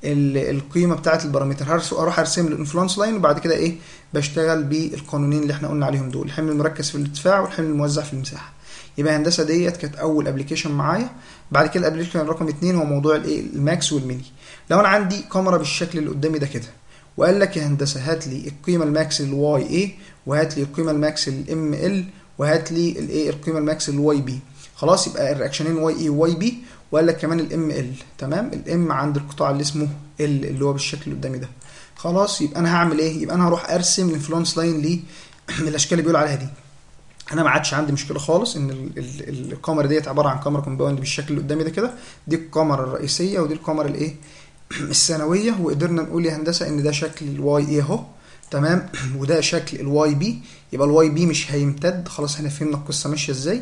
القيمه بتاعه البارامتر اروح ارسم الانفلونس لاين وبعد كده ايه بشتغل بالقانونين اللي احنا قلنا عليهم دول الحمل المركز في الارتفاع والحمل الموزع في المساحه يبقى هندسه ديت كانت اول ابلكيشن معايا بعد كده الابلكيشن رقم اتنين هو موضوع الايه الماكس والميني لو انا عندي كاميرا بالشكل اللي قدامي ده كده وقال لك يا هندسه هات لي القيمه الماكس للواي اي وهات لي القيمه الماكس للام ال وهات لي الايه القيمه الماكس للواي بي خلاص يبقى الرياكشنين واي اي وواي بي وقال لك كمان الام ال تمام الام عند القطاع اللي اسمه ال اللي هو بالشكل اللي قدامي ده خلاص يبقى انا هعمل ايه يبقى انا هروح ارسم الانفلونس لاين ليه من الاشكال اللي بيقول عليها دي انا ما عادش عندي مشكله خالص ان ال ال الكاميرا ديت عباره عن كاميرا كومباوند بالشكل اللي قدامي ده كده دي الكاميرا الرئيسيه ودي الكاميرا الايه الثانويه وقدرنا نقول يا هندسه ان ده شكل الواي اي اهو تمام وده شكل الواي بي يبقى الواي بي مش هيمتد خلاص احنا فهمنا القصه ماشيه ازاي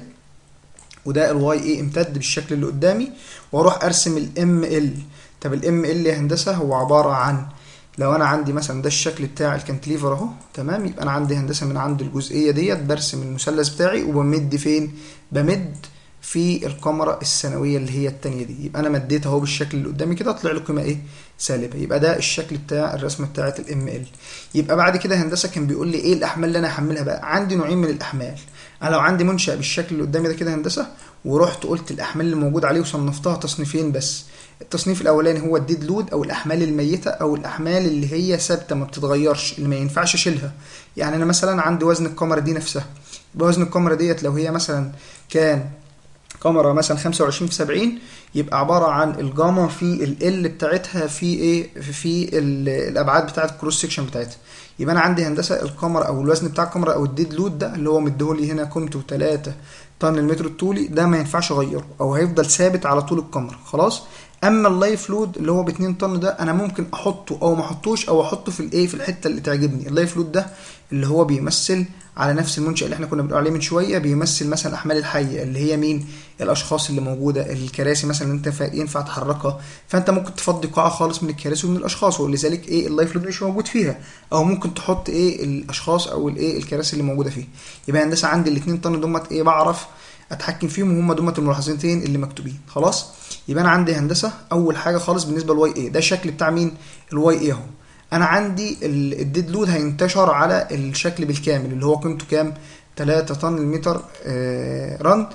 وده الواي اي امتد بالشكل اللي قدامي واروح ارسم الام ال طب الام ال يا هندسه هو عباره عن لو انا عندي مثلا ده الشكل بتاع الكانتليفر اهو تمام يبقى انا عندي هندسه من عند الجزئيه ديت برسم المثلث بتاعي وبمد فين بمد في الكاميرا الثانويه اللي هي التانية دي يبقى انا مديت اهو بالشكل اللي قدامي كده طلع له قيمه ايه سالبه يبقى ده الشكل بتاع الرسمه بتاعه الام ال يبقى بعد كده هندسه كان بيقول لي ايه الاحمال اللي انا هحملها بقى عندي نوعين من الاحمال انا لو عندي منشأ بالشكل اللي قدامي ده كده هندسه ورحت قلت الاحمال اللي موجود عليه وصنفتها تصنيفين بس التصنيف الاولاني هو الديد لود او الاحمال الميته او الاحمال اللي هي ثابته ما بتتغيرش اللي ما ينفعش اشيلها يعني انا مثلا عندي وزن الكاميرا دي نفسها يبقى وزن الكاميرا ديت لو هي مثلا كان كاميرا مثلا 25 في 70 يبقى عباره عن الجاما في ال بتاعتها في ايه في الابعاد بتاعت الكروس سكشن بتاعتها يبقى انا عندي هندسه الكاميرا او الوزن بتاع الكاميرا او الديد لود ده اللي هو مديهولي هنا قيمته 3 طن المتر الطولي ده ما ينفعش اغيره او هيفضل ثابت على طول الكاميرا خلاص اما اللايف لود اللي هو ب 2 طن ده انا ممكن احطه او ما احطوش او احطه في الايه في الحته اللي تعجبني اللايف لود ده اللي هو بيمثل على نفس المنشأ اللي احنا كنا بنقول عليه من شويه بيمثل مثلا الاحمال الحيه اللي هي مين الاشخاص اللي موجوده الكراسي مثلا اللي انت ينفع تحركها فانت ممكن تفضي قاعه خالص من الكراسي ومن الاشخاص ولذلك ايه اللايف لود مش موجود فيها او ممكن تحط ايه الاشخاص او الايه الكراسي اللي موجوده فيها يبقى هندسه عندي الاثنين طن دمت ايه بعرف اتحكم فيهم وهم دمت الملاحظتين اللي مكتوبين خلاص يبقى انا عندي هندسه اول حاجه خالص بالنسبه للواي اي ده الشكل بتاع مين الواي اي اهو انا عندي الديد لود هينتشر على الشكل بالكامل اللي هو قيمته كام 3 طن المتر آه رن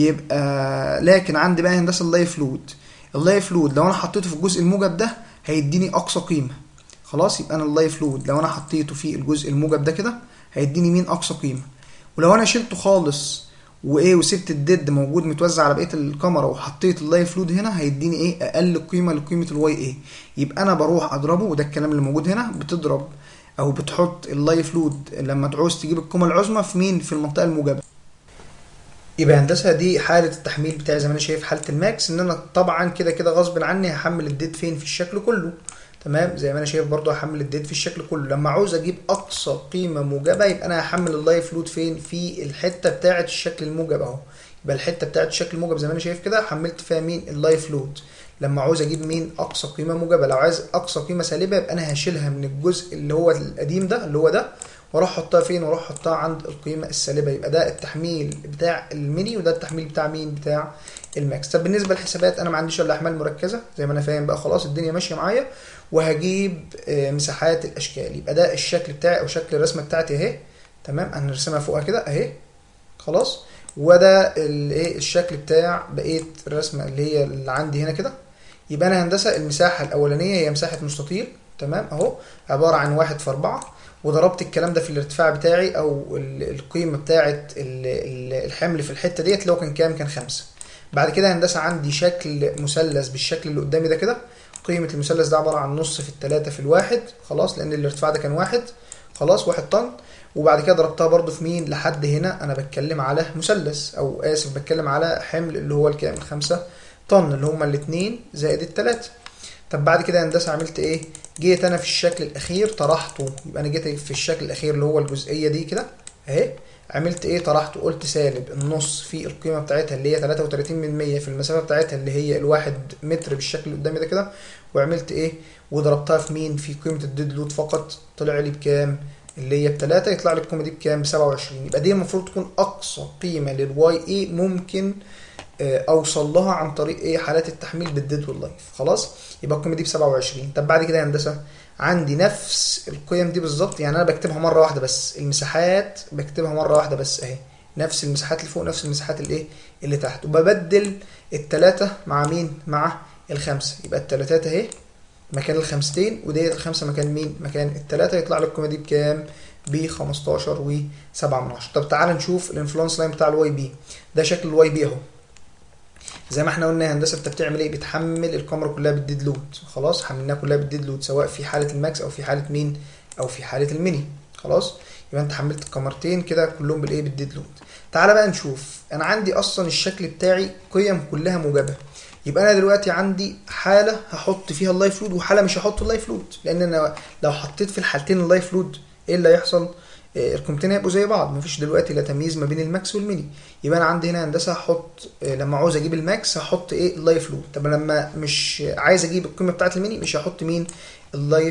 يبقى لكن عندي بقى هندسه اللايف لود اللايف لود لو انا حطيته في الجزء الموجب ده هيديني اقصى قيمه خلاص يبقى انا اللايف لود لو انا حطيته في الجزء الموجب ده كده هيديني مين اقصى قيمه ولو انا شلته خالص وايه وسبت الديد موجود متوزع على بقيه الكاميرا وحطيت اللايف لود هنا هيديني ايه اقل قيمه لقيمه الواي ايه يبقى انا بروح اضربه وده الكلام اللي موجود هنا بتضرب او بتحط اللايف لود لما تعوز تجيب القيمه العظمى في مين في المنطقه الموجبه يبقى هندسه دي حاله التحميل بتاعي زي ما انا شايف حاله الماكس ان انا طبعا كده كده غصب عني هحمل الديد فين في الشكل كله تمام زي ما انا شايف برضو هحمل الديد في الشكل كله لما عاوز اجيب اقصى قيمه موجبه يبقى انا هحمل اللايف لود فين في الحته بتاعه الشكل الموجب اهو يبقى الحته بتاعه الشكل الموجب زي ما انا شايف كده حملت فيها مين اللايف لود لما عاوز اجيب مين اقصى قيمه موجبه لو عايز اقصى قيمه سالبه يبقى انا هشيلها من الجزء اللي هو القديم ده اللي هو ده واروح احطها فين واروح احطها عند القيمه السالبه يبقى ده التحميل بتاع الميني وده التحميل بتاع مين بتاع الماكس طب بالنسبه للحسابات انا ما عنديش الا احمال مركزه زي ما انا فاهم بقى خلاص الدنيا ماشيه معايا وهجيب مساحات الاشكال يبقى ده الشكل بتاعي او شكل الرسمه بتاعتي اهي تمام انا رسمها فوقها كده اهي خلاص وده الايه الشكل بتاع بقيه الرسمه اللي هي اللي عندي هنا كده يبقى انا هندسه المساحه الاولانيه هي مساحه مستطيل تمام اهو عباره عن واحد في أربعة وضربت الكلام ده في الارتفاع بتاعي او القيمه بتاعه الحمل في الحته ديت اللي هو كان كام كان خمسة بعد كده هندسه عندي شكل مثلث بالشكل اللي قدامي ده كده قيمة المثلث ده عبارة عن نص في التلاتة في الواحد خلاص لأن الارتفاع ده كان واحد خلاص واحد طن وبعد كده ضربتها برضو في مين لحد هنا أنا بتكلم على مثلث أو آسف بتكلم على حمل اللي هو الكام الخمسة طن اللي هما الاتنين زائد التلاتة طب بعد كده هندسة عملت إيه؟ جيت أنا في الشكل الأخير طرحته يبقى أنا جيت في الشكل الأخير اللي هو الجزئية دي كده أهي عملت ايه طرحت قلت سالب النص في القيمه بتاعتها اللي هي 33 من 100 في المسافه بتاعتها اللي هي الواحد متر بالشكل اللي قدامي ده كده وعملت ايه وضربتها في مين في قيمه الديد لود فقط طلع لي بكام اللي هي بتلاتة يطلع لي القيمه دي بكام ب 27 يبقى دي المفروض تكون اقصى قيمه للواي اي ممكن اوصل لها عن طريق ايه حالات التحميل بالديد واللايف خلاص يبقى القيمه دي ب 27 طب بعد كده يا هندسه عندي نفس القيم دي بالظبط يعني انا بكتبها مره واحده بس المساحات بكتبها مره واحده بس اهي نفس المساحات اللي فوق نفس المساحات الايه اللي تحت وببدل التلاتة مع مين مع الخمسة يبقى التلاتات اهي مكان الخمستين وديت الخمسة مكان مين مكان التلاتة يطلع لي القيمة دي بكام ب 15 و 7 من 10 طب تعال نشوف الانفلونس لاين بتاع الواي بي ده شكل الواي بي اهو زي ما احنا قلنا يا هندسه انت بتعمل ايه بتحمل الكاميرا كلها بالديد لود خلاص حملناها كلها بالديد لود سواء في حاله الماكس او في حاله مين او في حاله الميني خلاص يبقى انت حملت الكاميرتين كده كلهم بالايه بالديد لود تعالى بقى نشوف انا عندي اصلا الشكل بتاعي قيم كلها موجبه يبقى انا دلوقتي عندي حاله هحط فيها اللايف لود وحاله مش هحط اللايف لود لان انا لو حطيت في الحالتين اللايف لود ايه اللي هيحصل القيمتين هيبقوا زي بعض مفيش دلوقتي لا تمييز ما بين الماكس والميني يبقى انا عندي هنا هندسه هحط لما عاوز اجيب الماكس هحط ايه اللايف لود طب لما مش عايز اجيب القيمه بتاعه الميني مش هحط مين اللايف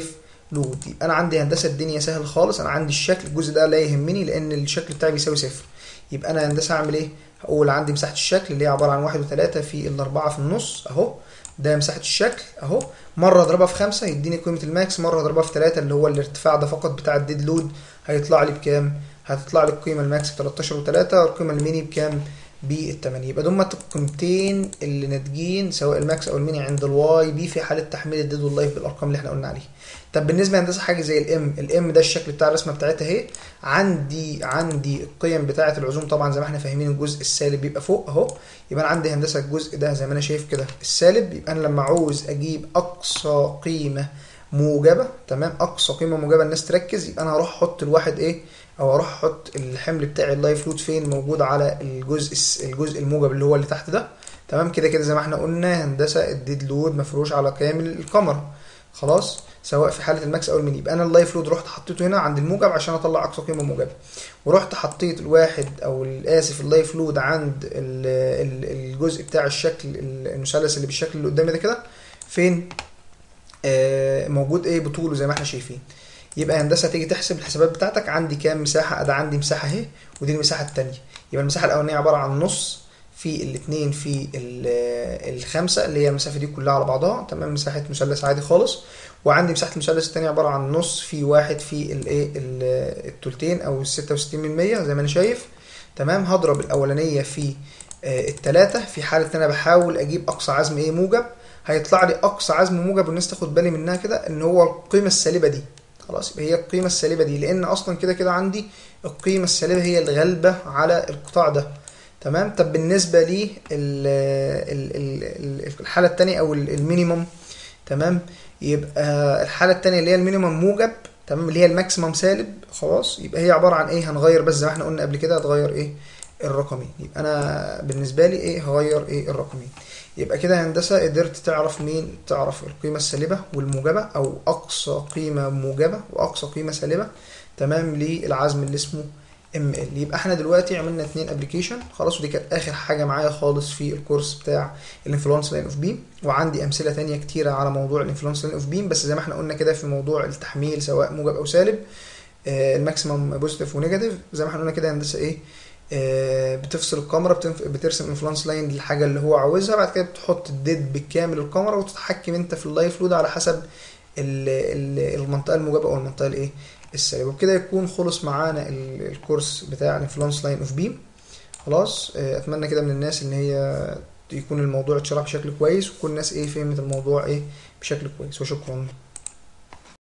لود يبقى انا عندي هندسه الدنيا سهل خالص انا عندي الشكل الجزء ده لا يهمني لان الشكل بتاعي بيساوي صفر يبقى انا هندسه هعمل ايه هقول عندي مساحه الشكل اللي هي عباره عن واحد وتلاتة في الاربعه في النص اهو ده مساحه الشكل اهو مره اضربها في خمسة يديني قيمه الماكس مره اضربها في تلاتة اللي هو الارتفاع ده فقط بتاع الديد لود هيطلع لي بكام هتطلع لي القيمه الماكس ب 13 و3 والقيمه الميني بكام بالثمانية يبقى دول القيمتين اللي ناتجين سواء الماكس او الميني عند الواي بي في حاله تحميل الديد واللايف بالارقام اللي احنا قلنا عليها طب بالنسبه لهندسه حاجه زي الام الام ده الشكل بتاع الرسمه بتاعتها اهي عندي عندي القيم بتاعه العزوم طبعا زي ما احنا فاهمين الجزء السالب بيبقى فوق اهو يبقى انا عندي هندسه الجزء ده زي ما انا شايف كده السالب يبقى انا لما عاوز اجيب اقصى قيمه موجبه تمام اقصى قيمه موجبه الناس تركز يبقى انا هروح احط الواحد ايه او اروح احط الحمل بتاعي اللايف لود فين موجود على الجزء الجزء الموجب اللي هو اللي تحت ده تمام كده كده زي ما احنا قلنا هندسه الديد لود مفروش على كامل الكاميرا خلاص سواء في حاله الماكس او الميني يبقى انا اللايف لود رحت حطيته هنا عند الموجب عشان اطلع اقصى قيمه موجبه ورحت حطيت الواحد او اسف اللايف لود عند الجزء بتاع الشكل المثلث اللي بالشكل اللي قدامي ده كده فين آه موجود ايه بطوله زي ما احنا شايفين يبقى هندسه تيجي تحسب الحسابات بتاعتك عندي كام مساحه ده عندي مساحه اهي ودي المساحه الثانيه يبقى المساحه الاولانيه عباره عن نص في الاثنين في الخمسة اللي هي المسافة دي كلها على بعضها تمام مساحة مثلث عادي خالص وعندي مساحة المثلث التاني عبارة عن نص في واحد في الايه التلتين او الستة وستين من مية زي ما انا شايف تمام هضرب الاولانية في التلاتة في حالة ان انا بحاول اجيب اقصى عزم ايه موجب هيطلع لي اقصى عزم موجب والناس تاخد بالي منها كده ان هو القيمة السالبة دي خلاص يبقى هي القيمة السالبة دي لان اصلا كده كده عندي القيمة السالبة هي الغالبة على القطاع ده تمام طب بالنسبة لي الحالة التانية او المينيموم تمام يبقى الحالة التانية اللي هي المينيموم موجب تمام اللي هي الماكسيموم سالب خلاص يبقى هي عبارة عن ايه هنغير بس زي ما احنا قلنا قبل كده هتغير ايه الرقمين يبقى انا بالنسبة لي ايه هغير ايه الرقمين يبقى كده هندسة قدرت تعرف مين تعرف القيمة السالبة والموجبة او اقصى قيمة موجبة واقصى قيمة سالبة تمام للعزم اللي اسمه ام ال يبقى احنا دلوقتي عملنا اتنين ابلكيشن خلاص ودي كانت اخر حاجه معايا خالص في الكورس بتاع الانفلونس لاين اوف بيم وعندي امثله تانية كتيره على موضوع الانفلونس لاين اوف بيم بس زي ما احنا قلنا كده في موضوع التحميل سواء موجب او سالب آه الماكسيمم بوزيتيف ونيجاتيف زي ما احنا قلنا كده هندسه ايه آه بتفصل الكاميرا بتنف... بترسم انفلونس لاين للحاجه اللي هو عاوزها بعد كده بتحط الديد بالكامل الكاميرا وتتحكم انت في اللايف لود على حسب المنطقه الموجبه او المنطقه الايه السالب وبكده يكون خلص معانا الكورس بتاع الانفلونس لاين اوف بيم خلاص اتمنى كده من الناس ان هي يكون الموضوع اتشرح بشكل كويس وكل الناس ايه فهمت الموضوع ايه بشكل كويس وشكرا